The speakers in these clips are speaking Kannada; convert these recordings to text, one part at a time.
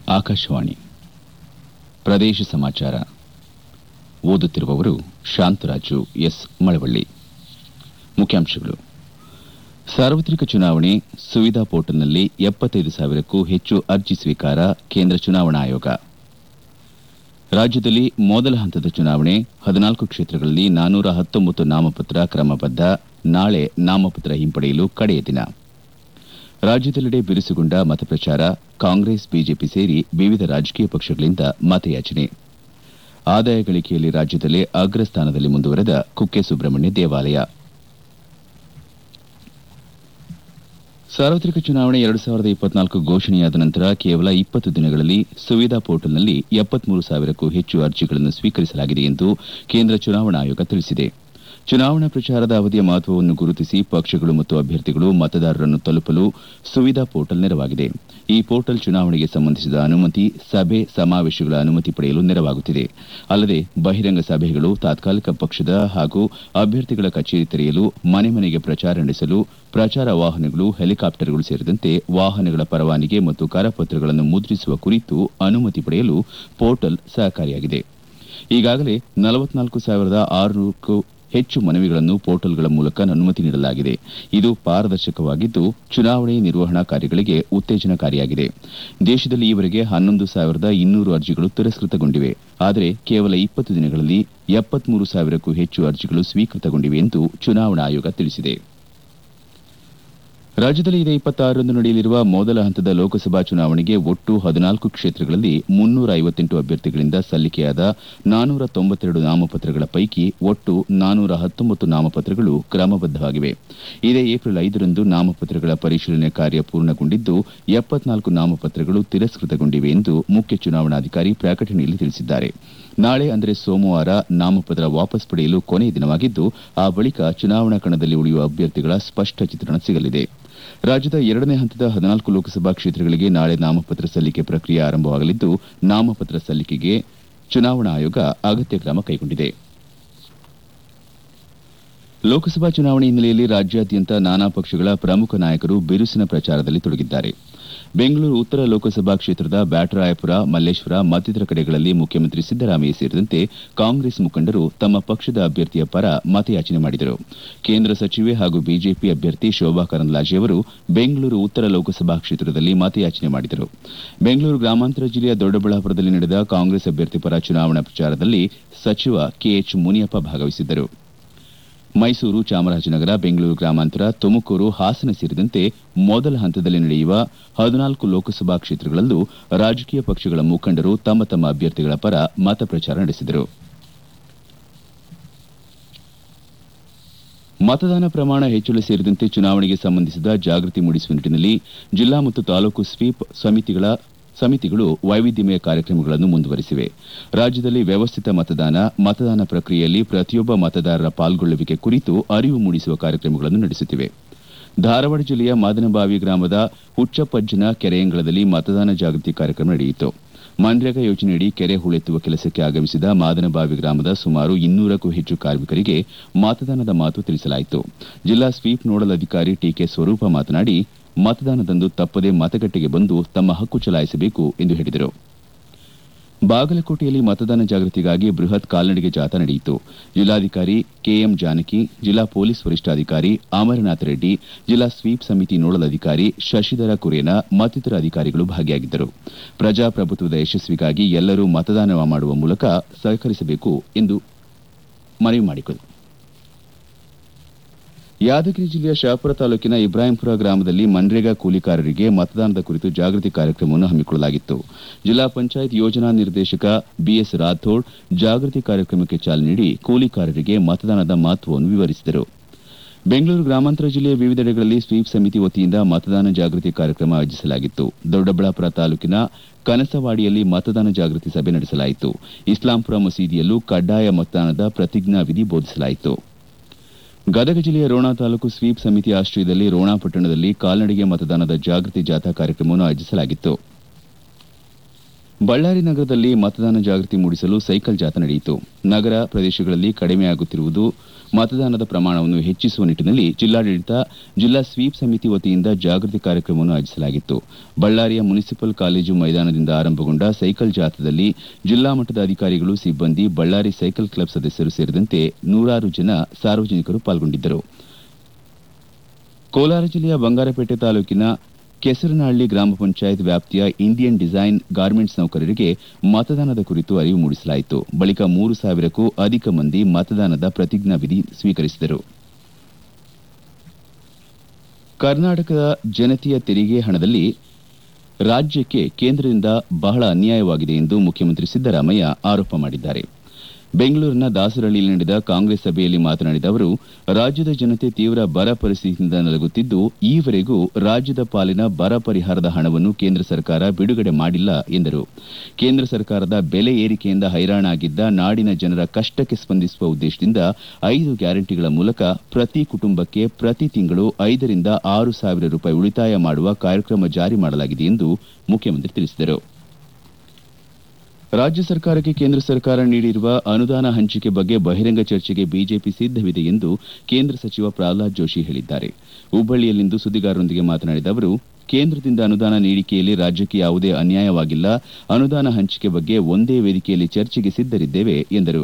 ಆಕಾಶವಾಣಿ ಪ್ರದೇಶ ಸಮಾಚಾರ ಓದುತ್ತಿರುವವರು ಶಾಂತರಾಜು ಎಸ್ ಮಳವಳ್ಳಿ ಮುಖ್ಯಾಂಶಗಳು ಸಾರ್ವತ್ರಿಕ ಚುನಾವಣೆ ಸುವಿಧಾ ಪೋರ್ಟಲ್ನಲ್ಲಿ ಎಪ್ಪತ್ತೈದು ಸಾವಿರಕ್ಕೂ ಹೆಚ್ಚು ಅರ್ಜಿ ಸ್ವೀಕಾರ ಕೇಂದ್ರ ಚುನಾವಣಾ ಆಯೋಗ ರಾಜ್ಯದಲ್ಲಿ ಮೊದಲ ಹಂತದ ಚುನಾವಣೆ ಹದಿನಾಲ್ಕು ಕ್ಷೇತ್ರಗಳಲ್ಲಿ ನಾನೂರ ಹತ್ತೊಂಬತ್ತು ನಾಮಪತ್ರ ಕ್ರಮಬದ್ಧ ನಾಳೆ ನಾಮಪತ್ರ ಹಿಂಪಡೆಯಲು ಕಡೆಯ ದಿನ ರಾಜ್ಯದೆಲ್ಲೆಡೆ ಬಿರುಸುಗೊಂಡ ಮತಪ್ರಚಾರ ಕಾಂಗ್ರೆಸ್ ಬಿಜೆಪಿ ಸೇರಿ ವಿವಿಧ ರಾಜಕೀಯ ಪಕ್ಷಗಳಿಂದ ಮತಯಾಚನೆ ಆದಾಯ ಗಳಿಕೆಯಲ್ಲಿ ರಾಜ್ಯದಲ್ಲೇ ಅಗ್ರಸ್ಥಾನದಲ್ಲಿ ಮುಂದುವರೆದ ಕುಕ್ಕೆ ಸುಬ್ರಹ್ಮಣ್ಯ ದೇವಾಲಯ ಸಾರ್ವತ್ರಿಕ ಚುನಾವಣೆ ಎರಡು ಸಾವಿರದ ಇಪ್ಪತ್ನಾಲ್ಕು ಘೋಷಣೆಯಾದ ನಂತರ ಕೇವಲ ಇಪ್ಪತ್ತು ದಿನಗಳಲ್ಲಿ ಸುವಿಧಾ ಪೋರ್ಟಲ್ನಲ್ಲಿ ಎಪ್ಪತ್ಮೂರು ಸಾವಿರಕ್ಕೂ ಹೆಚ್ಚು ಅರ್ಜಿಗಳನ್ನು ಸ್ವೀಕರಿಸಲಾಗಿದೆ ಎಂದು ಕೇಂದ್ರ ಚುನಾವಣಾ ಆಯೋಗ ತಿಳಿಸಿದೆ ಚುನಾವಣಾ ಪ್ರಚಾರದ ಅವಧಿಯ ಮಹತ್ವವನ್ನು ಗುರುತಿಸಿ ಪಕ್ಷಗಳು ಮತ್ತು ಅಭ್ಯರ್ಥಿಗಳು ಮತದಾರರನ್ನು ತಲುಪಲು ಸುವಿಧಾ ಪೋರ್ಟಲ್ ನೆರವಾಗಿದೆ ಈ ಪೋರ್ಟಲ್ ಚುನಾವಣೆಗೆ ಸಂಬಂಧಿಸಿದ ಅನುಮತಿ ಸಭೆ ಸಮಾವೇಶಗಳ ಅನುಮತಿ ಪಡೆಯಲು ನೆರವಾಗುತ್ತಿದೆ ಅಲ್ಲದೆ ಬಹಿರಂಗ ಸಭೆಗಳು ತಾತ್ಕಾಲಿಕ ಪಕ್ಷದ ಹಾಗೂ ಅಭ್ಯರ್ಥಿಗಳ ಕಚೇರಿ ತೆರೆಯಲು ಮನೆ ಮನೆಗೆ ಪ್ರಚಾರ ನಡೆಸಲು ಪ್ರಚಾರ ವಾಹನಗಳು ಹೆಲಿಕಾಪ್ಟರ್ಗಳು ಸೇರಿದಂತೆ ವಾಹನಗಳ ಪರವಾನಗಿ ಮತ್ತು ಕರಪತ್ರಗಳನ್ನು ಮುದ್ರಿಸುವ ಕುರಿತು ಅನುಮತಿ ಪಡೆಯಲು ಪೋರ್ಟಲ್ ಸಹಕಾರಿಯಾಗಿದೆ ಈಗಾಗಲೇ ನಲವತ್ನಾಲ್ಕು ಸಾವಿರದ ಆರುನೂರಕ್ಕೂ ಹೆಚ್ಚು ಮನವಿಗಳನ್ನು ಪೋರ್ಟಲ್ಗಳ ಮೂಲಕ ಅನುಮತಿ ನೀಡಲಾಗಿದೆ ಇದು ಪಾರದರ್ಶಕವಾಗಿದ್ದು ಚುನಾವಣೆ ನಿರ್ವಹಣಾ ಕಾರ್ಯಗಳಿಗೆ ಉತ್ತೇಜನಕಾರಿಯಾಗಿದೆ ದೇಶದಲ್ಲಿ ಈವರೆಗೆ ಹನ್ನೊಂದು ಸಾವಿರದ ಇನ್ನೂರು ಅರ್ಜಿಗಳು ತಿರಸ್ಕೃತಗೊಂಡಿವೆ ಆದರೆ ಕೇವಲ ಇಪ್ಪತ್ತು ದಿನಗಳಲ್ಲಿ ಎಪ್ಪತ್ಮೂರು ಸಾವಿರಕ್ಕೂ ಹೆಚ್ಚು ಅರ್ಜಿಗಳು ಸ್ವೀಕೃತಗೊಂಡಿವೆ ಎಂದು ಚುನಾವಣಾ ಆಯೋಗ ತಿಳಿಸಿದೆ ರಾಜ್ಯದಲ್ಲಿ ಇದೇ ಇಪ್ಪತ್ತಾರರಂದು ನಡೆಯಲಿರುವ ಮೊದಲ ಹಂತದ ಲೋಕಸಭಾ ಚುನಾವಣೆಗೆ ಒಟ್ಟು ಹದಿನಾಲ್ಕು ಕ್ಷೇತ್ರಗಳಲ್ಲಿ ಮುನ್ನೂರ ಐವತ್ತೆಂಟು ಅಭ್ಯರ್ಥಿಗಳಿಂದ ಸಲ್ಲಿಕೆಯಾದ ನಾನೂರ ತೊಂಬತ್ತೆರಡು ನಾಮಪತ್ರಗಳ ಪೈಕಿ ಒಟ್ಟು ನಾನೂರ ಹತ್ತೊಂಬತ್ತು ನಾಮಪತ್ರಗಳು ಕ್ರಮಬದ್ದವಾಗಿವೆ ಇದೇ ಏಪ್ರಿಲ್ ಐದರಂದು ನಾಮಪತ್ರಗಳ ಪರಿಶೀಲನೆ ಕಾರ್ಯ ಪೂರ್ಣಗೊಂಡಿದ್ದು ಎಪ್ಪತ್ನಾಲ್ಕು ನಾಮಪತ್ರಗಳು ತಿರಸ್ಕೃತಗೊಂಡಿವೆ ಎಂದು ಮುಖ್ಯ ಚುನಾವಣಾಧಿಕಾರಿ ಪ್ರಕಟಣೆಯಲ್ಲಿ ತಿಳಿಸಿದ್ದಾರೆ ನಾಳೆ ಅಂದರೆ ಸೋಮವಾರ ನಾಮಪತ್ರ ವಾಪಸ್ ಪಡೆಯಲು ಕೊನೆಯ ದಿನವಾಗಿದ್ದು ಆ ಬಳಿಕ ಚುನಾವಣಾ ಕಣದಲ್ಲಿ ಉಳಿಯುವ ಅಭ್ಯರ್ಥಿಗಳ ಸ್ಪಷ್ಟ ಚಿತ್ರಣ ಸಿಗಲಿದೆ ರಾಜ್ಯದ ಎರಡನೇ ಹಂತದ ಹದಿನಾಲ್ಕು ಲೋಕಸಭಾ ಕ್ಷೇತ್ರಗಳಿಗೆ ನಾಳೆ ನಾಮಪತ್ರ ಸಲ್ಲಿಕೆ ಪ್ರಕ್ರಿಯೆ ಆರಂಭವಾಗಲಿದ್ದು ನಾಮಪತ್ರ ಸಲ್ಲಿಕೆಗೆ ಚುನಾವಣಾ ಆಯೋಗ ಅಗತ್ಯ ಕ್ರಮ ಕೈಗೊಂಡಿದೆ ಲೋಕಸಭಾ ಚುನಾವಣೆ ಹಿನ್ನೆಲೆಯಲ್ಲಿ ರಾಜ್ಯಾದ್ಯಂತ ನಾನಾ ಪಕ್ಷಗಳ ಪ್ರಮುಖ ನಾಯಕರು ಬಿರುಸಿನ ಪ್ರಚಾರದಲ್ಲಿ ತೊಡಗಿದ್ದಾರೆ ಬೆಂಗಳೂರು ಉತ್ತರ ಲೋಕಸಭಾ ಕ್ಷೇತ್ರದ ಬ್ಯಾಟರಾಯಪುರ ಮಲ್ಲೇಶ್ವರ ಮತ್ತಿತರ ಕಡೆಗಳಲ್ಲಿ ಮುಖ್ಯಮಂತ್ರಿ ಸಿದ್ದರಾಮಯ್ಯ ಸೇರಿದಂತೆ ಕಾಂಗ್ರೆಸ್ ಮುಖಂಡರು ತಮ್ಮ ಪಕ್ಷದ ಅಭ್ಯರ್ಥಿಯ ಪರ ಮತಯಾಚನೆ ಮಾಡಿದರು ಕೇಂದ್ರ ಸಚಿವೆ ಹಾಗೂ ಬಿಜೆಪಿ ಅಭ್ಯರ್ಥಿ ಶೋಭಾ ಕರಂದ್ಲಾಜೆ ಅವರು ಬೆಂಗಳೂರು ಉತ್ತರ ಲೋಕಸಭಾ ಕ್ಷೇತ್ರದಲ್ಲಿ ಮತಯಾಚನೆ ಮಾಡಿದರು ಬೆಂಗಳೂರು ಗ್ರಾಮಾಂತರ ಜಿಲ್ಲೆಯ ದೊಡ್ಡಬಳ್ಳಾಪುರದಲ್ಲಿ ನಡೆದ ಕಾಂಗ್ರೆಸ್ ಅಭ್ಯರ್ಥಿ ಪರ ಚುನಾವಣಾ ಪ್ರಚಾರದಲ್ಲಿ ಸಚಿವ ಕೆಎಚ್ ಮುನಿಯಪ್ಪ ಭಾಗವಹಿಸಿದ್ದರು ಮೈಸೂರು ಚಾಮರಾಜನಗರ ಬೆಂಗಳೂರು ಗ್ರಾಮಾಂತರ ತುಮಕೂರು ಹಾಸನ ಸೇರಿದಂತೆ ಮೊದಲ ಹಂತದಲ್ಲಿ ನಡೆಯುವ ಹದಿನಾಲ್ಕು ಲೋಕಸಭಾ ಕ್ಷೇತ್ರಗಳಲ್ಲೂ ರಾಜಕೀಯ ಪಕ್ಷಗಳ ಮುಖಂಡರು ತಮ್ಮ ತಮ್ಮ ಅಭ್ಯರ್ಥಿಗಳ ಪರ ಮತ ಪ್ರಚಾರ ನಡೆಸಿದರು ಮತದಾನ ಪ್ರಮಾಣ ಹೆಚ್ಚಳ ಸೇರಿದಂತೆ ಚುನಾವಣೆಗೆ ಸಂಬಂಧಿಸಿದ ಜಾಗೃತಿ ಮೂಡಿಸುವ ನಿಟ್ಟಿನಲ್ಲಿ ಜಿಲ್ಲಾ ಮತ್ತು ತಾಲೂಕು ಸ್ವೀಪ್ ಸಮಿತಿಗಳ ಸಮಿತಿಗಳು ವೈವಿಧ್ಯಮಯ ಕಾರ್ಯಕ್ರಮಗಳನ್ನು ಮುಂದುವರೆಸಿವೆ ರಾಜ್ಯದಲ್ಲಿ ವ್ಯವಸ್ಥಿತ ಮತದಾನ ಮತದಾನ ಪ್ರಕ್ರಿಯೆಯಲ್ಲಿ ಪ್ರತಿಯೊಬ್ಬ ಮತದಾರರ ಪಾಲ್ಗೊಳ್ಳುವಿಕೆ ಕುರಿತು ಅರಿವು ಮೂಡಿಸುವ ಕಾರ್ಯಕ್ರಮಗಳನ್ನು ನಡೆಸುತ್ತಿವೆ ಧಾರವಾಡ ಜಿಲ್ಲೆಯ ಮಾದನಬಾವಿ ಗ್ರಾಮದ ಹುಚ್ಚಪ್ಪಜ್ಜನ ಕೆರೆಯಂಗಳದಲ್ಲಿ ಮತದಾನ ಜಾಗೃತಿ ಕಾರ್ಯಕ್ರಮ ನಡೆಯಿತು ಮನ್ರೇಗಾ ಯೋಜನೆಯಡಿ ಕೆರೆ ಹೂಳೆತ್ತುವ ಕೆಲಸಕ್ಕೆ ಆಗಮಿಸಿದ ಮಾದನಬಾವಿ ಗ್ರಾಮದ ಸುಮಾರು ಇನ್ನೂರಕ್ಕೂ ಹೆಚ್ಚು ಕಾರ್ಮಿಕರಿಗೆ ಮತದಾನದ ಮಾತು ತಿಳಿಸಲಾಯಿತು ಜಿಲ್ಲಾ ಸ್ವೀಪ್ ನೋಡಲ್ ಅಧಿಕಾರಿ ಟಿಕೆ ಸ್ವರೂಪ ಮಾತನಾಡಿ ಮತದಾನದಂದು ತಪ್ಪದೆ ಮತಗಟ್ಟೆಗೆ ಬಂದು ತಮ್ಮ ಹಕ್ಕು ಚಲಾಯಿಸಬೇಕು ಎಂದು ಹೇಳಿದರು ಬಾಗಲಕೋಟೆಯಲ್ಲಿ ಮತದಾನ ಜಾಗೃತಿಗಾಗಿ ಬೃಹತ್ ಕಾಲ್ನಡಿಗೆ ಜಾಥಾ ನಡೆಯಿತು ಜಿಲ್ಲಾಧಿಕಾರಿ ಕೆಎಂ ಜಾನಕಿ ಜಿಲ್ಲಾ ಪೊಲೀಸ್ ವರಿಷ್ಠಾಧಿಕಾರಿ ಅಮರನಾಥ ರೆಡ್ಡಿ ಜಿಲ್ಲಾ ಸ್ವೀಪ್ ಸಮಿತಿ ನೋಡಲ್ ಅಧಿಕಾರಿ ಶಶಿಧರ ಕುರೇನ ಮತ್ತಿತರ ಅಧಿಕಾರಿಗಳು ಭಾಗಿಯಾಗಿದ್ದರು ಪ್ರಜಾಪ್ರಭುತ್ವದ ಯಶಸ್ವಿಗಾಗಿ ಎಲ್ಲರೂ ಮತದಾನ ಮಾಡುವ ಮೂಲಕ ಸಹಕರಿಸಬೇಕು ಎಂದು ಮನವಿ ಮಾಡಿದರು ಯಾದಗಿರಿ ಜಿಲ್ಲೆಯ ಶಹಾಪುರ ತಾಲೂಕಿನ ಇಬ್ರಾಹಿಂಪುರ ಗ್ರಾಮದಲ್ಲಿ ಮನ್ರೇಗಾ ಕೂಲಿಕಾರರಿಗೆ ಮತದಾನದ ಕುರಿತು ಜಾಗೃತಿ ಕಾರ್ಯಕ್ರಮವನ್ನು ಹಮ್ಮಿಕೊಳ್ಳಲಾಗಿತ್ತು ಜಿಲ್ಲಾ ಪಂಚಾಯತ್ ಯೋಜನಾ ನಿರ್ದೇಶಕ ಬಿಎಸ್ ರಾಥೋಡ್ ಜಾಗೃತಿ ಕಾರ್ಯಕ್ರಮಕ್ಕೆ ಚಾಲನೆ ನೀಡಿ ಕೂಲಿಕಾರರಿಗೆ ಮತದಾನದ ಮಹತ್ವವನ್ನು ವಿವರಿಸಿದರು ಬೆಂಗಳೂರು ಗ್ರಾಮಾಂತರ ಜಿಲ್ಲೆಯ ವಿವಿಧೆಡೆಗಳಲ್ಲಿ ಸ್ವೀಪ್ ಸಮಿತಿ ವತಿಯಿಂದ ಮತದಾನ ಜಾಗೃತಿ ಕಾರ್ಯಕ್ರಮ ಆಯೋಜಿಸಲಾಗಿತ್ತು ದೊಡ್ಡಬಳ್ಳಾಪುರ ತಾಲೂಕಿನ ಕನಸವಾಡಿಯಲ್ಲಿ ಮತದಾನ ಜಾಗೃತಿ ಸಭೆ ನಡೆಸಲಾಯಿತು ಇಸ್ಲಾಂಪುರ ಮಸೀದಿಯಲ್ಲೂ ಕಡ್ಡಾಯ ಮತದಾನದ ಪ್ರತಿಜ್ಞಾ ವಿಧಿ ಬೋಧಿಸಲಾಯಿತು ಗದಗ ಜಿಲ್ಲೆಯ ರೋಣ ತಾಲೂಕು ಸ್ವೀಪ್ ಸಮಿತಿ ಆಶ್ರಯದಲ್ಲಿ ರೋಣ ಪಟ್ಟಣದಲ್ಲಿ ಕಾಲ್ನಡಿಗೆ ಮತದಾನದ ಜಾಗೃತಿ ಜಾಥಾ ಕಾರ್ಯಕ್ರಮವನ್ನು ಆಯೋಜಿಸಲಾಗಿತ್ತು ಬಳ್ಳಾರಿ ನಗರದಲ್ಲಿ ಮತದಾನ ಜಾಗೃತಿ ಮೂಡಿಸಲು ಸೈಕಲ್ ಜಾಥಾ ನಡೆಯಿತು ನಗರ ಪ್ರದೇಶಗಳಲ್ಲಿ ಕಡಿಮೆಯಾಗುತ್ತಿರುವುದು ಮತದಾನದ ಪ್ರಮಾಣವನ್ನು ಹೆಚ್ಚಿಸುವ ನಿಟ್ಟಿನಲ್ಲಿ ಜಿಲ್ಲಾಡಳಿತ ಜಿಲ್ಲಾ ಸ್ವೀಪ್ ಸಮಿತಿ ವತಿಯಿಂದ ಜಾಗೃತಿ ಕಾರ್ಯಕ್ರಮವನ್ನು ಆಯೋಜಿಸಲಾಗಿತ್ತು ಬಳ್ಳಾರಿಯ ಮುನಿಸಿಪಲ್ ಕಾಲೇಜು ಮೈದಾನದಿಂದ ಆರಂಭಗೊಂಡ ಸೈಕಲ್ ಜಾಥಾದಲ್ಲಿ ಜಿಲ್ಲಾ ಮಟ್ಟದ ಅಧಿಕಾರಿಗಳು ಸಿಬ್ಬಂದಿ ಬಳ್ಳಾರಿ ಸೈಕಲ್ ಕ್ಲಬ್ ಸದಸ್ಯರು ಸೇರಿದಂತೆ ನೂರಾರು ಜನ ಸಾರ್ವಜನಿಕರು ಪಾಲ್ಗೊಂಡಿದ್ದರು ಕೋಲಾರ ಜಿಲ್ಲೆಯ ಬಂಗಾರಪೇಟೆ ತಾಲೂಕಿನ ಕೆಸರನಹಳ್ಳಿ ಗ್ರಾಮ ಪಂಚಾಯತ್ ವ್ಯಾಪ್ತಿಯ ಇಂಡಿಯನ್ ಡಿಸೈನ್ ಗಾರ್ಮೆಂಟ್ಸ್ ನೌಕರರಿಗೆ ಮತದಾನದ ಕುರಿತು ಅರಿವು ಮೂಡಿಸಲಾಯಿತು ಬಳಿಕ ಮೂರು ಸಾವಿರಕ್ಕೂ ಅಧಿಕ ಮಂದಿ ಮತದಾನದ ಪ್ರತಿಜ್ಞಾವಿಧಿ ಸ್ವೀಕರಿಸಿದರು ಕರ್ನಾಟಕದ ಜನತೆಯ ತೆರಿಗೆ ಹಣದಲ್ಲಿ ರಾಜ್ಯಕ್ಕೆ ಕೇಂದ್ರದಿಂದ ಬಹಳ ಅನ್ಯಾಯವಾಗಿದೆ ಎಂದು ಮುಖ್ಯಮಂತ್ರಿ ಸಿದ್ದರಾಮಯ್ಯ ಆರೋಪ ಮಾಡಿದ್ದಾರೆ ಬೆಂಗಳೂರಿನ ದಾಸರಹಳ್ಳಿಯಲ್ಲಿ ನಡೆದ ಕಾಂಗ್ರೆಸ್ ಸಭೆಯಲ್ಲಿ ಮಾತನಾಡಿದ ಅವರು ರಾಜ್ಯದ ಜನತೆ ತೀವ್ರ ಬರ ಪರಿಸ್ಥಿತಿಯಿಂದ ನಲಗುತ್ತಿದ್ದು ಈವರೆಗೂ ರಾಜ್ಯದ ಪಾಲಿನ ಬರ ಪರಿಹಾರದ ಹಣವನ್ನು ಕೇಂದ್ರ ಸರ್ಕಾರ ಬಿಡುಗಡೆ ಮಾಡಿಲ್ಲ ಎಂದರು ಕೇಂದ್ರ ಸರ್ಕಾರದ ಬೆಲೆ ಏರಿಕೆಯಿಂದ ಹೈರಾಣಾಗಿದ್ದ ನಾಡಿನ ಜನರ ಕಷ್ಟಕ್ಕೆ ಸ್ಪಂದಿಸುವ ಉದ್ದೇಶದಿಂದ ಐದು ಗ್ಯಾರಂಟಿಗಳ ಮೂಲಕ ಪ್ರತಿ ಕುಟುಂಬಕ್ಕೆ ಪ್ರತಿ ತಿಂಗಳು ಐದರಿಂದ ಆರು ಸಾವಿರ ರೂಪಾಯಿ ಉಳಿತಾಯ ಮಾಡುವ ಕಾರ್ಯಕ್ರಮ ಜಾರಿ ಮಾಡಲಾಗಿದೆ ಎಂದು ಮುಖ್ಯಮಂತ್ರಿ ತಿಳಿಸಿದರು ರಾಜ್ಯ ಸರ್ಕಾರಕ್ಕೆ ಕೇಂದ್ರ ಸರ್ಕಾರ ನೀಡಿರುವ ಅನುದಾನ ಹಂಚಿಕೆ ಬಗ್ಗೆ ಬಹಿರಂಗ ಚರ್ಚೆಗೆ ಬಿಜೆಪಿ ಸಿದ್ದವಿದೆ ಎಂದು ಕೇಂದ್ರ ಸಚಿವ ಪ್ರಹ್ಲಾದ್ ಜೋಶಿ ಹೇಳಿದ್ದಾರೆ ಹುಬ್ಬಳ್ಳಿಯಲ್ಲಿಂದು ಸುದ್ದಿಗಾರರೊಂದಿಗೆ ಮಾತನಾಡಿದ ಅವರು ಕೇಂದ್ರದಿಂದ ಅನುದಾನ ನೀಡಿಕೆಯಲ್ಲಿ ರಾಜ್ಯಕ್ಕೆ ಯಾವುದೇ ಅನ್ಯಾಯವಾಗಿಲ್ಲ ಅನುದಾನ ಹಂಚಿಕೆ ಬಗ್ಗೆ ಒಂದೇ ವೇದಿಕೆಯಲ್ಲಿ ಚರ್ಚೆಗೆ ಸಿದ್ದರಿದ್ದೇವೆ ಎಂದರು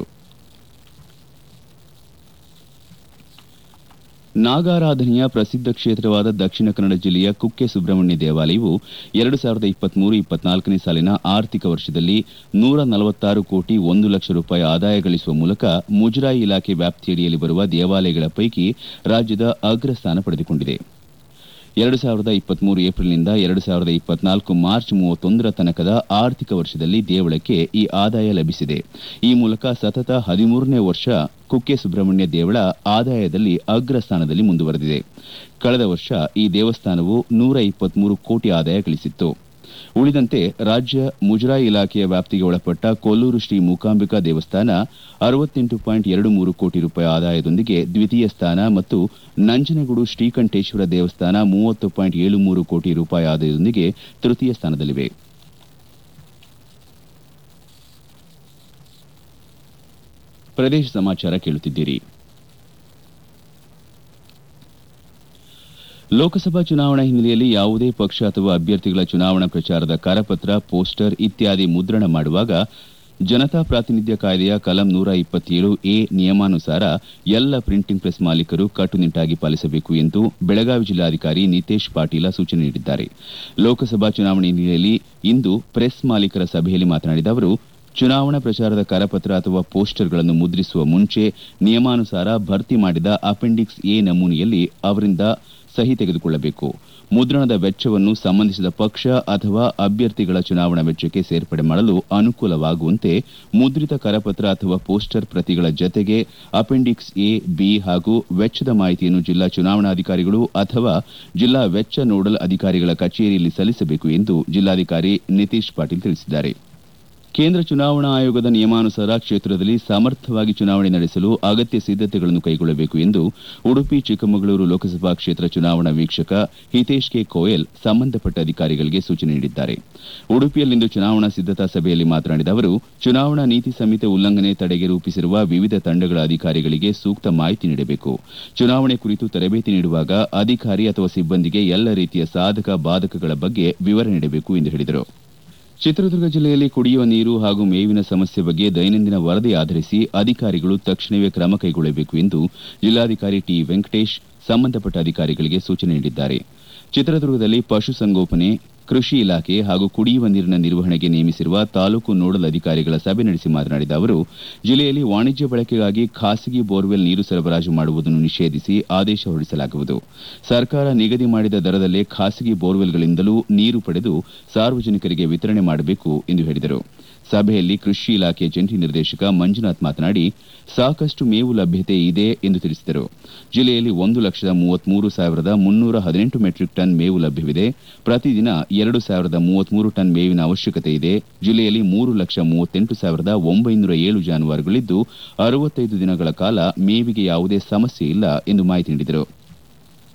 ನಾಗಾರಾಧನೆಯ ಪ್ರಸಿದ್ಧ ಕ್ಷೇತ್ರವಾದ ದಕ್ಷಿಣ ಕನ್ನಡ ಜಿಲ್ಲೆಯ ಕುಕ್ಕೆ ಸುಬ್ರಹ್ಮಣ್ಯ ದೇವಾಲಯವು ಎರಡು ಸಾವಿರದ ಇಪ್ಪತ್ಮೂರು ಇಪ್ಪತ್ನಾಲ್ಕನೇ ಸಾಲಿನ ಆರ್ಥಿಕ ವರ್ಷದಲ್ಲಿ ನೂರ ನಲವತ್ತಾರು ಕೋಟಿ ಒಂದು ಲಕ್ಷ ರೂಪಾಯಿ ಆದಾಯ ಗಳಿಸುವ ಮೂಲಕ ಮುಜರಾಯಿ ಇಲಾಖೆ ವ್ಯಾಪ್ತಿಯಡಿಯಲ್ಲಿ ಬರುವ ದೇವಾಲಯಗಳ ಪೈಕಿ ರಾಜ್ಯದ ಅಗ್ರಸ್ಥಾನ ಪಡೆದುಕೊಂಡಿದೆ ಎರಡು ಸಾವಿರದ ಇಪ್ಪತ್ಮೂರು ಏಪ್ರಿಲ್ನಿಂದ ಎರಡು ಸಾವಿರದ ಇಪ್ಪತ್ನಾಲ್ಕು ಮಾರ್ಚ್ ಮೂವತ್ತೊಂದರ ತನಕದ ಆರ್ಥಿಕ ವರ್ಷದಲ್ಲಿ ದೇವಳಕ್ಕೆ ಈ ಆದಾಯ ಲಭಿಸಿದೆ ಈ ಮೂಲಕ ಸತತ ಹದಿಮೂರನೇ ವರ್ಷ ಕುಕ್ಕೆ ಸುಬ್ರಹ್ಮಣ್ಯ ದೇವಳ ಆದಾಯದಲ್ಲಿ ಅಗ್ರ ಸ್ಥಾನದಲ್ಲಿ ಮುಂದುವರೆದಿದೆ ಕಳೆದ ವರ್ಷ ಈ ದೇವಸ್ಥಾನವು ನೂರ ಇಪ್ಪತ್ಮೂರು ಕೋಟಿ ಆದಾಯ ಗಳಿಸಿತ್ತು ಉಳಿದಂತೆ ರಾಜ್ಯ ಮುಜರಾಯಿ ಇಲಾಖೆಯ ವ್ಯಾಪ್ತಿಗೆ ಒಳಪಟ್ಟ ಕೊಲ್ಲೂರು ಶ್ರೀ ಮೂಕಾಂಬಿಕಾ ದೇವಸ್ಥಾನ ಅರವತ್ತೆಂಟು ಪಾಯಿಂಟ್ ಎರಡು ಮೂರು ಕೋಟಿ ರೂಪಾಯಿ ಆದಾಯದೊಂದಿಗೆ ದ್ವಿತೀಯ ಸ್ಥಾನ ಮತ್ತು ನಂಜನಗೂಡು ಶ್ರೀಕಂಠೇಶ್ವರ ದೇವಸ್ಥಾನ ಮೂವತ್ತು ಪಾಯಿಂಟ್ ಏಳು ಮೂರು ಕೋಟಿ ರೂಪಾಯಿ ಆದಾಯದೊಂದಿಗೆ ತೃತೀಯ ಸ್ಥಾನದಲ್ಲಿವೆ ಪ್ರದೇಶ ಸಮಾಚಾರ ಕೇಳುತ್ತಿದ್ದೀರಿ ಲೋಕಸಭಾ ಚುನಾವಣಾ ಹಿನ್ನೆಲೆಯಲ್ಲಿ ಯಾವುದೇ ಪಕ್ಷ ಅಥವಾ ಅಭ್ಯರ್ಥಿಗಳ ಚುನಾವಣಾ ಪ್ರಚಾರದ ಕರಪತ್ರ ಪೋಸ್ಟರ್ ಇತ್ಯಾದಿ ಮುದ್ರಣ ಮಾಡುವಾಗ ಜನತಾ ಪ್ರಾತಿನಿಧ್ಯ ಕಾಯ್ದೆಯ ಕಲಂ ನೂರ ಇಪ್ಪತ್ತೇಳು ಎ ನಿಯಮಾನುಸಾರ ಎಲ್ಲ ಪ್ರಿಂಟಿಂಗ್ ಪ್ರೆಸ್ ಮಾಲೀಕರು ಕಟ್ಟುನಿಟ್ಟಾಗಿ ಪಾಲಿಸಬೇಕು ಎಂದು ಬೆಳಗಾವಿ ಜಿಲ್ಲಾಧಿಕಾರಿ ನಿತೇಶ್ ಪಾಟೀಲ ಸೂಚನೆ ನೀಡಿದ್ದಾರೆ ಲೋಕಸಭಾ ಚುನಾವಣೆ ಹಿನ್ನೆಲೆಯಲ್ಲಿ ಇಂದು ಪ್ರೆಸ್ ಮಾಲೀಕರ ಸಭೆಯಲ್ಲಿ ಮಾತನಾಡಿದ ಅವರು ಚುನಾವಣಾ ಪ್ರಚಾರದ ಕರಪತ್ರ ಅಥವಾ ಪೋಸ್ಟರ್ಗಳನ್ನು ಮುದ್ರಿಸುವ ಮುಂಚೆ ನಿಯಮಾನುಸಾರ ಭರ್ತಿ ಮಾಡಿದ ಅಪೆಂಡಿಕ್ಸ್ ಎ ನಮೂನೆಯಲ್ಲಿ ಅವರಿಂದ ಸಹಿ ತೆಗೆದುಕೊಳ್ಳಬೇಕು ಮುದ್ರಣದ ವೆಚ್ಚವನ್ನು ಸಂಬಂಧಿಸಿದ ಪಕ್ಷ ಅಥವಾ ಅಭ್ಯರ್ಥಿಗಳ ಚುನಾವಣಾ ವೆಚ್ಚಕ್ಕೆ ಸೇರ್ಪಡೆ ಮಾಡಲು ಅನುಕೂಲವಾಗುವಂತೆ ಮುದ್ರಿತ ಕರಪತ್ರ ಅಥವಾ ಪೋಸ್ಟರ್ ಪ್ರತಿಗಳ ಜತೆಗೆ ಅಪೆಂಡಿಕ್ಸ್ ಎ ಬಿ ಹಾಗೂ ವೆಚ್ಚದ ಮಾಹಿತಿಯನ್ನು ಜಿಲ್ಲಾ ಚುನಾವಣಾಧಿಕಾರಿಗಳು ಅಥವಾ ಜಿಲ್ಲಾ ವೆಚ್ಚ ನೋಡಲ್ ಅಧಿಕಾರಿಗಳ ಕಚೇರಿಯಲ್ಲಿ ಸಲ್ಲಿಸಬೇಕು ಎಂದು ಜಿಲ್ಲಾಧಿಕಾರಿ ನಿತೀಶ್ ಪಾಟೀಲ್ ತಿಳಿಸಿದ್ದಾರೆ ಕೇಂದ್ರ ಚುನಾವಣಾ ಆಯೋಗದ ನಿಯಮಾನುಸಾರ ಕ್ಷೇತ್ರದಲ್ಲಿ ಸಮರ್ಥವಾಗಿ ಚುನಾವಣೆ ನಡೆಸಲು ಅಗತ್ಯ ಸಿದ್ದತೆಗಳನ್ನು ಕೈಗೊಳ್ಳಬೇಕು ಎಂದು ಉಡುಪಿ ಚಿಕ್ಕಮಗಳೂರು ಲೋಕಸಭಾ ಕ್ಷೇತ್ರ ಚುನಾವಣಾ ವೀಕ್ಷಕ ಹಿತೇಶ್ ಕೆ ಕೋಯಲ್ ಸಂಬಂಧಪಟ್ಟ ಅಧಿಕಾರಿಗಳಿಗೆ ಸೂಚನೆ ನೀಡಿದ್ದಾರೆ ಉಡುಪಿಯಲ್ಲಿಂದು ಚುನಾವಣಾ ಸಿದ್ದತಾ ಸಭೆಯಲ್ಲಿ ಮಾತನಾಡಿದ ಅವರು ಚುನಾವಣಾ ನೀತಿ ಸಂಹಿತೆ ಉಲ್ಲಂಘನೆ ತಡೆಗೆ ರೂಪಿಸಿರುವ ವಿವಿಧ ತಂಡಗಳ ಅಧಿಕಾರಿಗಳಿಗೆ ಸೂಕ್ತ ಮಾಹಿತಿ ನೀಡಬೇಕು ಚುನಾವಣೆ ಕುರಿತು ತರಬೇತಿ ನೀಡುವಾಗ ಅಧಿಕಾರಿ ಅಥವಾ ಸಿಬ್ಬಂದಿಗೆ ಎಲ್ಲ ರೀತಿಯ ಸಾಧಕ ಬಾಧಕಗಳ ಬಗ್ಗೆ ವಿವರ ನೀಡಬೇಕು ಎಂದು ಹೇಳಿದರು ಚಿತ್ರದುರ್ಗ ಜಿಲ್ಲೆಯಲ್ಲಿ ಕುಡಿಯುವ ನೀರು ಹಾಗೂ ಮೇವಿನ ಸಮಸ್ಯೆ ಬಗ್ಗೆ ದೈನಂದಿನ ವರದಿ ಆಧರಿಸಿ ಅಧಿಕಾರಿಗಳು ತಕ್ಷಣವೇ ಕ್ರಮ ಕೈಗೊಳ್ಳಬೇಕು ಎಂದು ಜಿಲ್ಲಾಧಿಕಾರಿ ಟಿ ವೆಂಕಟೇಶ್ ಸಂಬಂಧಪಟ್ಟ ಅಧಿಕಾರಿಗಳಿಗೆ ಸೂಚನೆ ನೀಡಿದ್ದಾರೆ ಚಿತ್ರದುರ್ಗದಲ್ಲಿ ಪಶುಸಂಗೋಪನೆ ಕೃಷಿ ಇಲಾಖೆ ಹಾಗೂ ಕುಡಿಯುವ ನೀರಿನ ನಿರ್ವಹಣೆಗೆ ನೇಮಿಸಿರುವ ತಾಲೂಕು ನೋಡಲ್ ಅಧಿಕಾರಿಗಳ ಸಭೆ ನಡೆಸಿ ಮಾತನಾಡಿದ ಅವರು ಜಿಲ್ಲೆಯಲ್ಲಿ ವಾಣಿಜ್ಯ ಬಳಕೆಗಾಗಿ ಖಾಸಗಿ ಬೋರ್ವೆಲ್ ನೀರು ಸರಬರಾಜು ಮಾಡುವುದನ್ನು ನಿಷೇಧಿಸಿ ಆದೇಶ ಹೊರಡಿಸಲಾಗುವುದು ಸರ್ಕಾರ ನಿಗದಿ ಮಾಡಿದ ದರದಲ್ಲೇ ಖಾಸಗಿ ಬೋರ್ವೆಲ್ಗಳಿಂದಲೂ ನೀರು ಪಡೆದು ಸಾರ್ವಜನಿಕರಿಗೆ ವಿತರಣೆ ಮಾಡಬೇಕು ಎಂದು ಹೇಳಿದರು ಸಭೆಯಲ್ಲಿ ಕೃಷಿ ಇಲಾಖೆ ಜಂಟಿ ನಿರ್ದೇಶಕ ಮಂಜುನಾಥ್ ಮಾತನಾಡಿ ಸಾಕಷ್ಟು ಮೇವು ಲಭ್ಯತೆ ಇದೆ ಎಂದು ತಿಳಿಸಿದರು ಜಿಲ್ಲೆಯಲ್ಲಿ ಒಂದು ಲಕ್ಷದ ಮೂವತ್ಮೂರು ಸಾವಿರದ ಮುನ್ನೂರ ಹದಿನೆಂಟು ಮೆಟ್ರಿಕ್ ಟನ್ ಮೇವು ಲಭ್ಯವಿದೆ ಪ್ರತಿದಿನ ಎರಡು ಸಾವಿರದ ಮೂವತ್ಮೂರು ಟನ್ ಮೇವಿನ ಅವಶ್ಯಕತೆ ಇದೆ ಜಿಲ್ಲೆಯಲ್ಲಿ ಮೂರು ಲಕ್ಷ ಮೂವತ್ತೆಂಟು ಸಾವಿರದ ಒಂಬೈನೂರ ಏಳು ಜಾನುವಾರುಗಳಿದ್ದು ಅರವತ್ತೈದು ದಿನಗಳ ಕಾಲ ಮೇವಿಗೆ ಯಾವುದೇ ಸಮಸ್ಯೆ ಇಲ್ಲ ಎಂದು ಮಾಹಿತಿ ನೀಡಿದರು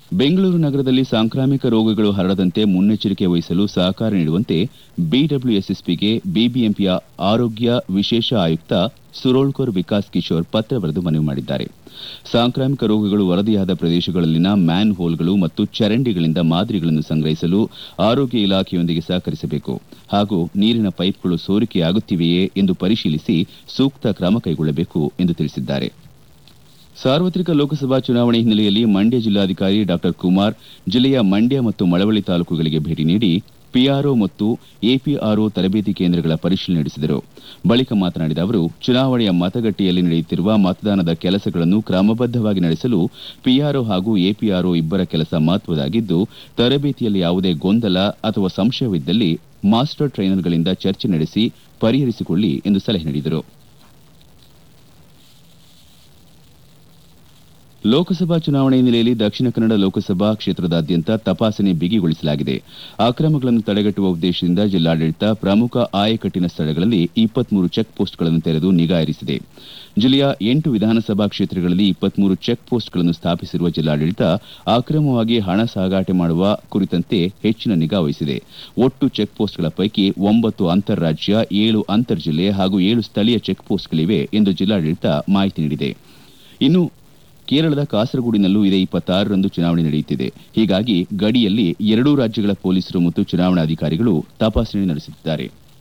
ಬೆಂಗಳೂರು ನಗರದಲ್ಲಿ ಸಾಂಕ್ರಾಮಿಕ ರೋಗಗಳು ಹರಡದಂತೆ ಮುನ್ನೆಚ್ಚರಿಕೆ ವಹಿಸಲು ಸಹಕಾರ ನೀಡುವಂತೆ ಬಿಡಬ್ಲ್ಯೂಎಸ್ಎಸ್ಪಿಗೆ ಬಿಬಿಎಂಪಿಯ ಆರೋಗ್ಯ ವಿಶೇಷ ಆಯುಕ್ತ ಸುರೋಳ್ಕರ್ ವಿಕಾಸ್ ಕಿಶೋರ್ ಪತ್ರ ಬರೆದು ಮನವಿ ಮಾಡಿದ್ದಾರೆ ಸಾಂಕ್ರಾಮಿಕ ರೋಗಗಳು ವರದಿಯಾದ ಪ್ರದೇಶಗಳಲ್ಲಿನ ಮ್ಯಾನ್ ಹೋಲ್ಗಳು ಮತ್ತು ಚರಂಡಿಗಳಿಂದ ಮಾದರಿಗಳನ್ನು ಸಂಗ್ರಹಿಸಲು ಆರೋಗ್ಯ ಇಲಾಖೆಯೊಂದಿಗೆ ಸಹಕರಿಸಬೇಕು ಹಾಗೂ ನೀರಿನ ಪೈಪ್ಗಳು ಸೋರಿಕೆಯಾಗುತ್ತಿವೆಯೇ ಎಂದು ಪರಿಶೀಲಿಸಿ ಸೂಕ್ತ ಕ್ರಮ ಕೈಗೊಳ್ಳಬೇಕು ಎಂದು ತಿಳಿಸಿದ್ದಾರೆ ಸಾರ್ವತ್ರಿಕ ಲೋಕಸಭಾ ಚುನಾವಣೆ ಹಿನ್ನೆಲೆಯಲ್ಲಿ ಮಂಡ್ಯ ಜಿಲ್ಲಾಧಿಕಾರಿ ಡಾ ಕುಮಾರ್ ಜಿಲ್ಲೆಯ ಮಂಡ್ಯ ಮತ್ತು ಮಳವಳ್ಳಿ ತಾಲೂಕುಗಳಿಗೆ ಭೇಟಿ ನೀಡಿ ಪಿಆರ್ಒ ಮತ್ತು ಎಪಿಆರ್ಒ ತರಬೇತಿ ಕೇಂದ್ರಗಳ ಪರಿಶೀಲನೆ ನಡೆಸಿದರು ಬಳಿಕ ಮಾತನಾಡಿದ ಅವರು ಚುನಾವಣೆಯ ಮತಗಟ್ಟೆಯಲ್ಲಿ ನಡೆಯುತ್ತಿರುವ ಮತದಾನದ ಕೆಲಸಗಳನ್ನು ಕ್ರಮಬದ್ದವಾಗಿ ನಡೆಸಲು ಪಿಆರ್ಒ ಹಾಗೂ ಎಪಿಆರ್ಒ ಇಬ್ಬರ ಕೆಲಸ ಮಹತ್ವದಾಗಿದ್ದು ತರಬೇತಿಯಲ್ಲಿ ಯಾವುದೇ ಗೊಂದಲ ಅಥವಾ ಸಂಶಯವಿದ್ದಲ್ಲಿ ಮಾಸ್ಟರ್ ಟ್ರೈನರ್ಗಳಿಂದ ಚರ್ಚೆ ನಡೆಸಿ ಪರಿಹರಿಸಿಕೊಳ್ಳಿ ಎಂದು ಸಲಹೆ ನೀಡಿದರು ಲೋಕಸಭಾ ಚುನಾವಣೆ ಹಿನ್ನೆಲೆಯಲ್ಲಿ ದಕ್ಷಿಣ ಕನ್ನಡ ಲೋಕಸಭಾ ಕ್ಷೇತ್ರದಾದ್ಯಂತ ತಪಾಸಣೆ ಬಿಗಿಗೊಳಿಸಲಾಗಿದೆ ಅಕ್ರಮಗಳನ್ನು ತಡೆಗಟ್ಟುವ ಉದ್ದೇಶದಿಂದ ಜಿಲ್ಲಾಡಳಿತ ಪ್ರಮುಖ ಆಯಕಟ್ಟಿನ ಸ್ಥಳಗಳಲ್ಲಿ ಇಪ್ಪತ್ಮೂರು ಚೆಕ್ ಪೋಸ್ಟ್ಗಳನ್ನು ತೆರೆದು ನಿಗಾ ಇರಿಸಿದೆ ಜಿಲ್ಲೆಯ ಎಂಟು ವಿಧಾನಸಭಾ ಕ್ಷೇತ್ರಗಳಲ್ಲಿ ಇಪ್ಪತ್ಮೂರು ಚೆಕ್ ಪೋಸ್ಟ್ಗಳನ್ನು ಸ್ಥಾಪಿಸಿರುವ ಜಿಲ್ಲಾಡಳಿತ ಅಕ್ರಮವಾಗಿ ಹಣ ಸಾಗಾಟ ಮಾಡುವ ಕುರಿತಂತೆ ಹೆಚ್ಚಿನ ನಿಗಾ ವಹಿಸಿದೆ ಒಟ್ಟು ಚೆಕ್ ಪೋಸ್ಟ್ಗಳ ಪೈಕಿ ಒಂಬತ್ತು ಅಂತಾರಾಜ್ಯ ಏಳು ಅಂತರ್ ಜಿಲ್ಲೆ ಹಾಗೂ ಏಳು ಸ್ಥಳೀಯ ಚೆಕ್ ಪೋಸ್ಟ್ಗಳಿವೆ ಎಂದು ಜಿಲ್ಲಾಡಳಿತ ಮಾಹಿತಿ ನೀಡಿದೆ ಇನ್ನು ಕೇರಳದ ಕಾಸರಗೋಡಿನಲ್ಲೂ ಇದೇ ಇಪ್ಪತ್ತಾರರಂದು ಚುನಾವಣೆ ನಡೆಯುತ್ತಿದೆ ಹೀಗಾಗಿ ಗಡಿಯಲ್ಲಿ ಎರಡೂ ರಾಜ್ಯಗಳ ಪೊಲೀಸರು ಮತ್ತು ಚುನಾವಣಾಧಿಕಾರಿಗಳು ತಪಾಸಣೆ ನಡೆಸುತ್ತಿದ್ದಾರೆ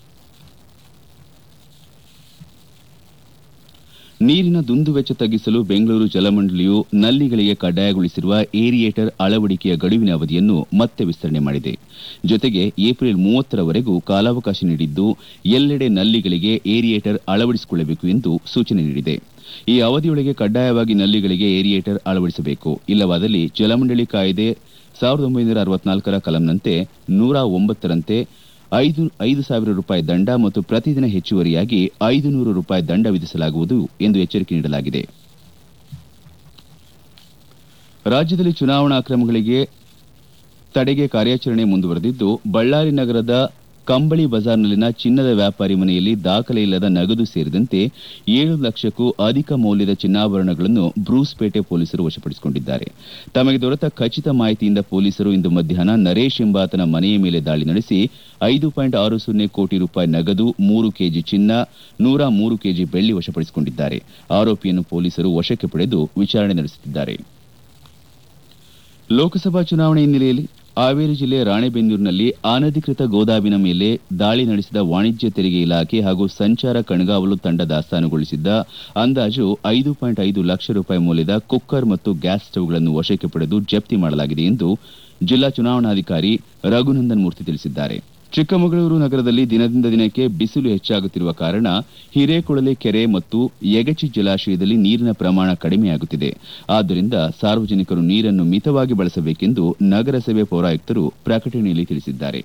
ನೀರಿನ ದುಂದುವೆಚ್ಚ ತಗ್ಗಿಸಲು ಬೆಂಗಳೂರು ಜಲಮಂಡಳಿಯು ನಲ್ಲಿಗಳಿಗೆ ಕಡ್ಡಾಯಗೊಳಿಸಿರುವ ಏರಿಯೇಟರ್ ಅಳವಡಿಕೆಯ ಗಡುವಿನ ಅವಧಿಯನ್ನು ಮತ್ತೆ ವಿಸ್ತರಣೆ ಮಾಡಿದೆ ಜೊತೆಗೆ ಏಪ್ರಿಲ್ ಮೂವತ್ತರವರೆಗೂ ಕಾಲಾವಕಾಶ ನೀಡಿದ್ದು ಎಲ್ಲೆಡೆ ನಲ್ಲಿಗಳಿಗೆ ಏರಿಯೇಟರ್ ಅಳವಡಿಸಿಕೊಳ್ಳಬೇಕು ಎಂದು ಸೂಚನೆ ನೀಡಿದೆ ಈ ಅವಧಿಯೊಳಗೆ ಕಡ್ಡಾಯವಾಗಿ ನಲ್ಲಿಗಳಿಗೆ ಏರಿಯೇಟರ್ ಅಳವಡಿಸಬೇಕು ಇಲ್ಲವಾದಲ್ಲಿ ಜಲಮಂಡಳಿ ಕಾಯ್ದೆ ಸಾವಿರದ ಒಂಬೈನೂರ ಅರವತ್ನಾಲ್ಕರ ಕಲಂನಂತೆ ನೂರ ಒಂಬತ್ತರಂತೆ ಐದು ಐದು ಸಾವಿರ ರೂಪಾಯಿ ದಂಡ ಮತ್ತು ಪ್ರತಿದಿನ ಹೆಚ್ಚುವರಿಯಾಗಿ ಐದು ನೂರು ರೂಪಾಯಿ ದಂಡ ವಿಧಿಸಲಾಗುವುದು ಎಂದು ಎಚ್ಚರಿಕೆ ನೀಡಲಾಗಿದೆ ರಾಜ್ಯದಲ್ಲಿ ಚುನಾವಣಾ ಅಕ್ರಮಗಳಿಗೆ ತಡೆಗೆ ಕಾರ್ಯಾಚರಣೆ ಮುಂದುವರೆದಿದ್ದು ಬಳ್ಳಾರಿ ನಗರದ ಕಂಬಳಿ ಬಜಾರ್ನಲ್ಲಿನ ಚಿನ್ನದ ವ್ಯಾಪಾರಿ ಮನೆಯಲ್ಲಿ ದಾಖಲೆ ಇಲ್ಲದ ನಗದು ಸೇರಿದಂತೆ ಏಳು ಲಕ್ಷಕ್ಕೂ ಅಧಿಕ ಮೌಲ್ಯದ ಚಿನ್ನಾಭರಣಗಳನ್ನು ಬ್ರೂಸ್ಪೇಟೆ ಪೊಲೀಸರು ವಶಪಡಿಸಿಕೊಂಡಿದ್ದಾರೆ ತಮಗೆ ದೊರೆತ ಖಚಿತ ಮಾಹಿತಿಯಿಂದ ಪೊಲೀಸರು ಇಂದು ಮಧ್ಯಾಹ್ನ ನರೇಶ್ ಎಂಬಾತನ ಮನೆಯ ಮೇಲೆ ದಾಳಿ ನಡೆಸಿ ಐದು ಪಾಯಿಂಟ್ ಆರು ಸೊನ್ನೆ ಕೋಟಿ ರೂಪಾಯಿ ನಗದು ಮೂರು ಕೆಜಿ ಚಿನ್ನ ನೂರ ಮೂರು ಕೆಜಿ ಬೆಳ್ಳಿ ವಶಪಡಿಸಿಕೊಂಡಿದ್ದಾರೆ ಆರೋಪಿಯನ್ನು ಪೊಲೀಸರು ವಶಕ್ಕೆ ಪಡೆದು ವಿಚಾರಣೆ ನಡೆಸುತ್ತಿದ್ದಾರೆ ಲೋಕಸಭಾ ಚುನಾವಣೆ ಹಿನ್ನೆಲೆಯಲ್ಲಿ ಹಾವೇರಿ ಜಿಲ್ಲೆ ರಾಣೆಬೆನ್ನೂರಿನಲ್ಲಿ ಅನಧಿಕೃತ ಗೋದಾಮಿನ ಮೇಲೆ ದಾಳಿ ನಡೆಸಿದ ವಾಣಿಜ್ಯ ತೆರಿಗೆ ಇಲಾಖೆ ಹಾಗೂ ಸಂಚಾರ ಕಣ್ಗಾವಲು ತಂಡ ದಾಸ್ತಾನುಗೊಳಿಸಿದ್ದ ಅಂದಾಜು ಐದು ಪಾಯಿಂಟ್ ಐದು ಲಕ್ಷ ರೂಪಾಯಿ ಮೌಲ್ಯದ ಕುಕ್ಕರ್ ಮತ್ತು ಗ್ಯಾಸ್ ಸ್ಟವ್ಗಳನ್ನು ವಶಕ್ಕೆ ಪಡೆದು ಜಪ್ತಿ ಮಾಡಲಾಗಿದೆ ಎಂದು ಜಿಲ್ಲಾ ಚುನಾವಣಾಧಿಕಾರಿ ರಘುನಂದನ್ ಮೂರ್ತಿ ತಿಳಿಸಿದ್ದಾರೆ ಚಿಕ್ಕಮಗಳೂರು ನಗರದಲ್ಲಿ ದಿನದಿಂದ ದಿನಕ್ಕೆ ಬಿಸಿಲು ಹೆಚ್ಚಾಗುತ್ತಿರುವ ಕಾರಣ ಹಿರೇಕೊಳಲೆ ಕೆರೆ ಮತ್ತು ಯಗಚಿ ಜಲಾಶಯದಲ್ಲಿ ನೀರಿನ ಪ್ರಮಾಣ ಕಡಿಮೆಯಾಗುತ್ತಿದೆ ಆದ್ದರಿಂದ ಸಾರ್ವಜನಿಕರು ನೀರನ್ನು ಮಿತವಾಗಿ ಬಳಸಬೇಕೆಂದು ನಗರಸಭೆ ಪೌರಾಯುಕ್ತರು ಪ್ರಕಟಣೆಯಲ್ಲಿ ತಿಳಿಸಿದ್ದಾರೆ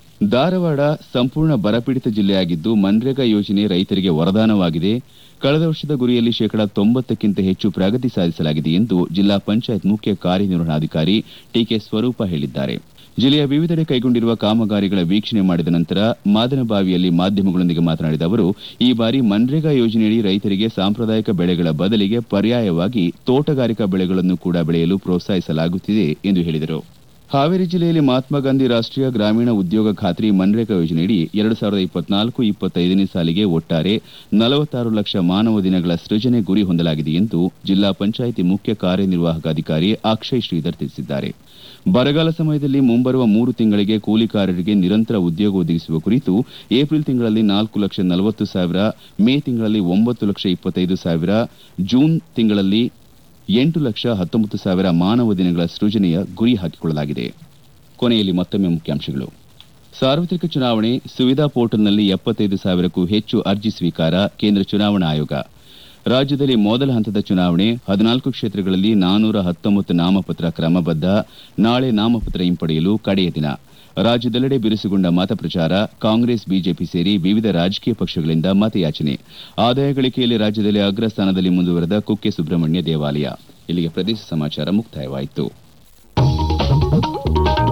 ಧಾರವಾಡ ಸಂಪೂರ್ಣ ಬರಪೀಡಿತ ಜಿಲ್ಲೆಯಾಗಿದ್ದು ಮನ್ರೇಗಾ ಯೋಜನೆ ರೈತರಿಗೆ ವರದಾನವಾಗಿದೆ ಕಳೆದ ವರ್ಷದ ಗುರಿಯಲ್ಲಿ ಶೇಕಡಾ ತೊಂಬತ್ತಕ್ಕಿಂತ ಹೆಚ್ಚು ಪ್ರಗತಿ ಸಾಧಿಸಲಾಗಿದೆ ಎಂದು ಜಿಲ್ಲಾ ಪಂಚಾಯತ್ ಮುಖ್ಯ ಕಾರ್ಯನಿರ್ವಹಣಾಧಿಕಾರಿ ಟಿಕೆ ಸ್ವರೂಪ ಹೇಳಿದ್ದಾರೆ ಜಿಲ್ಲೆಯ ವಿವಿಧೆಡೆ ಕೈಗೊಂಡಿರುವ ಕಾಮಗಾರಿಗಳ ವೀಕ್ಷಣೆ ಮಾಡಿದ ನಂತರ ಮಾದನಬಾವಿಯಲ್ಲಿ ಮಾಧ್ಯಮಗಳೊಂದಿಗೆ ಮಾತನಾಡಿದ ಅವರು ಈ ಬಾರಿ ಮನ್ರೇಗಾ ಯೋಜನೆಯಡಿ ರೈತರಿಗೆ ಸಾಂಪ್ರದಾಯಿಕ ಬೆಳೆಗಳ ಬದಲಿಗೆ ಪರ್ಯಾಯವಾಗಿ ತೋಟಗಾರಿಕಾ ಬೆಳೆಗಳನ್ನು ಕೂಡ ಬೆಳೆಯಲು ಪ್ರೋತ್ಸಾಹಿಸಲಾಗುತ್ತಿದೆ ಎಂದು ಹೇಳಿದರು ಹಾವೇರಿ ಜಿಲ್ಲೆಯಲ್ಲಿ ಮಹಾತ್ಮ ಗಾಂಧಿ ರಾಷ್ಟೀಯ ಗ್ರಾಮೀಣ ಉದ್ಯೋಗ ಖಾತ್ರಿ ಮನ್ರೇಗಾ ಯೋಜನೆಯಡಿ ಎರಡು ಸಾವಿರದ ಇಪ್ಪತ್ನಾಲ್ಕು ಇಪ್ಪತ್ತೈದನೇ ಸಾಲಿಗೆ ಒಟ್ಟಾರೆ ನಲವತ್ತಾರು ಲಕ್ಷ ಮಾನವ ದಿನಗಳ ಸೃಜನೆ ಗುರಿ ಹೊಂದಲಾಗಿದೆ ಎಂದು ಜಿಲ್ಲಾ ಪಂಚಾಯಿತಿ ಮುಖ್ಯ ಕಾರ್ಯನಿರ್ವಾಹಕ ಅಧಿಕಾರಿ ಅಕ್ಷಯ್ ಶ್ರೀಧರ್ ತಿಳಿಸಿದ್ದಾರೆ ಬರಗಾಲ ಸಮಯದಲ್ಲಿ ಮುಂಬರುವ ಮೂರು ತಿಂಗಳಿಗೆ ಕೂಲಿಕಾರರಿಗೆ ನಿರಂತರ ಉದ್ಯೋಗ ಒದಗಿಸುವ ಕುರಿತು ಏಪ್ರಿಲ್ ತಿಂಗಳಲ್ಲಿ ನಾಲ್ಕು ಲಕ್ಷ ನಲವತ್ತು ಸಾವಿರ ಮೇ ತಿಂಗಳಲ್ಲಿ ಒಂಬತ್ತು ಲಕ್ಷ ಇಪ್ಪತ್ತೈದು ಸಾವಿರ ಜೂನ್ ತಿಂಗಳಲ್ಲಿ ಎಂಟು ಲಕ್ಷ ಹತ್ತೊಂಬತ್ತು ಸಾವಿರ ಮಾನವ ದಿನಗಳ ಸೃಜನೆಯ ಗುರಿ ಹಾಕಿಕೊಳ್ಳಲಾಗಿದೆ ಕೊನೆಯಲ್ಲಿ ಮತ್ತೊಮ್ಮೆ ಮುಖ್ಯಾಂಶಗಳು ಸಾರ್ವತ್ರಿಕ ಚುನಾವಣೆ ಸುವಿಧಾ ಪೋರ್ಟಲ್ನಲ್ಲಿ ಎಪ್ಪತ್ತೈದು ಸಾವಿರಕ್ಕೂ ಹೆಚ್ಚು ಅರ್ಜಿ ಸ್ವೀಕಾರ ಕೇಂದ್ರ ಚುನಾವಣಾ ಆಯೋಗ ರಾಜ್ಯದಲ್ಲಿ ಮೊದಲ ಹಂತದ ಚುನಾವಣೆ ಹದಿನಾಲ್ಕು ಕ್ಷೇತ್ರಗಳಲ್ಲಿ ನಾನೂರ ಹತ್ತೊಂಬತ್ತು ನಾಮಪತ್ರ ಕ್ರಮಬದ್ಧ ನಾಳೆ ನಾಮಪತ್ರ ಹಿಂಪಡೆಯಲು ಕಡೆಯ ದಿನ ರಾಜ್ಯದೆಲ್ಲೆಡೆ ಬಿರುಸುಗೊಂಡ ಮತ ಪ್ರಚಾರ ಕಾಂಗ್ರೆಸ್ ಬಿಜೆಪಿ ಸೇರಿ ವಿವಿಧ ರಾಜಕೀಯ ಪಕ್ಷಗಳಿಂದ ಮತಯಾಚನೆ ಆದಾಯ ಗಳಿಕೆಯಲ್ಲಿ ರಾಜ್ಯದಲ್ಲಿ ಅಗ್ರ ಸ್ಥಾನದಲ್ಲಿ ಮುಂದುವರೆದ ಕುಕ್ಕೆ ಸುಬ್ರಹ್ಮಣ್ಯ ದೇವಾಲಯ ಇಲ್ಲಿಗೆ ಪ್ರದೇಶ ಸಮಾಚಾರ ಮುಕ್ತಾಯವಾಯಿತು